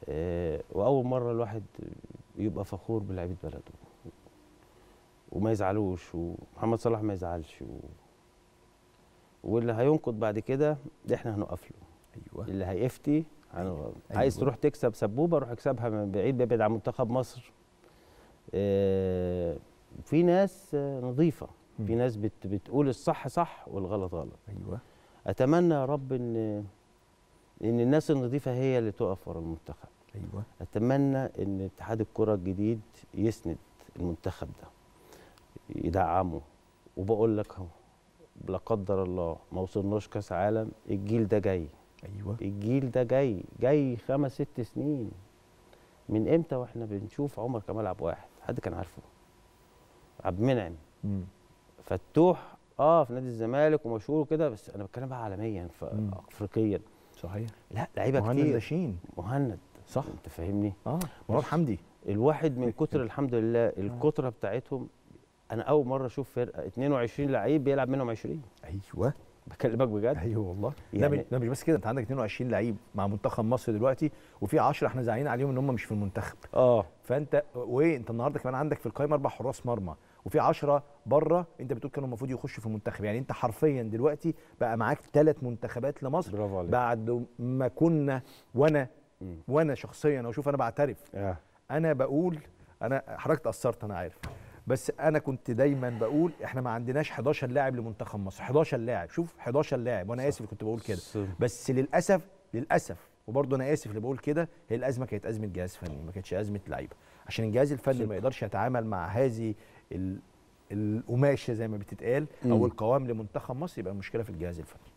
آه، واول مره الواحد يبقى فخور بلعيبه بلده وما يزعلوش ومحمد صلاح ما يزعلش و... واللي هينقض بعد كده ده احنا هنقف له ايوه اللي هيفتي هن... أيوة. عايز تروح تكسب سبوبه روح اكسبها من بعيد بيبعد عن منتخب مصر آه، في ناس آه، نظيفه مم. في ناس بت... بتقول الصح صح والغلط غلط ايوه اتمنى يا رب ان ان الناس النظيفه هي اللي تقف ورا المنتخب ايوه اتمنى ان اتحاد الكره الجديد يسند المنتخب ده يدعمه وبقول لك اهو لا قدر الله ما وصلناش كاس عالم الجيل ده جاي ايوه الجيل ده جاي جاي خمس ست سنين من امتى واحنا بنشوف عمر كمال عبد واحد حد كان عارفه عبد المنعم مم. فتوح اه في نادي الزمالك ومشهور كده بس انا بتكلم بقى عالميا مم. افريقيا صحيح لا لعيبه مهند كتير لاشين مهند صح انت فاهمني اه مروان حمدي الواحد من كتر الحمد لله الكتره بتاعتهم انا اول مره اشوف فرقه 22 لعيب بيلعب منهم 20 ايوه بكلمك بجد ايوه والله لا يعني- مش- لا مش بس كده انت عندك 22 لعيب مع منتخب مصر دلوقتي وفي 10 احنا زعلانين عليهم ان هم مش في المنتخب اه فانت وايه انت النهارده كمان عندك في القائمه اربع حراس مرمى وفي 10 بره انت بتقول كانوا المفروض يخشوا في المنتخب يعني انت حرفيا دلوقتي بقى معاك ثلاث منتخبات لمصر برافو عليك بعد ما كنا وانا مم. وانا شخصيا وشوف انا بعترف آه. انا بقول انا حضرتك اتاثرت انا عارف بس انا كنت دايما بقول احنا ما عندناش 11 لاعب لمنتخب مصر 11 لاعب شوف 11 لاعب وانا اسف كنت بقول كده س- بس للاسف للاسف وبرضه انا اسف اللي بقول كده هي الازمه كانت ازمه جهاز فني ما كانتش ازمه لعيبه عشان الجهاز الفني صح. ما يقدرش يتعامل مع هذه ال- القماشه زي ما بتتقال او مم. القوام لمنتخب مصر يبقى المشكله في الجهاز الفني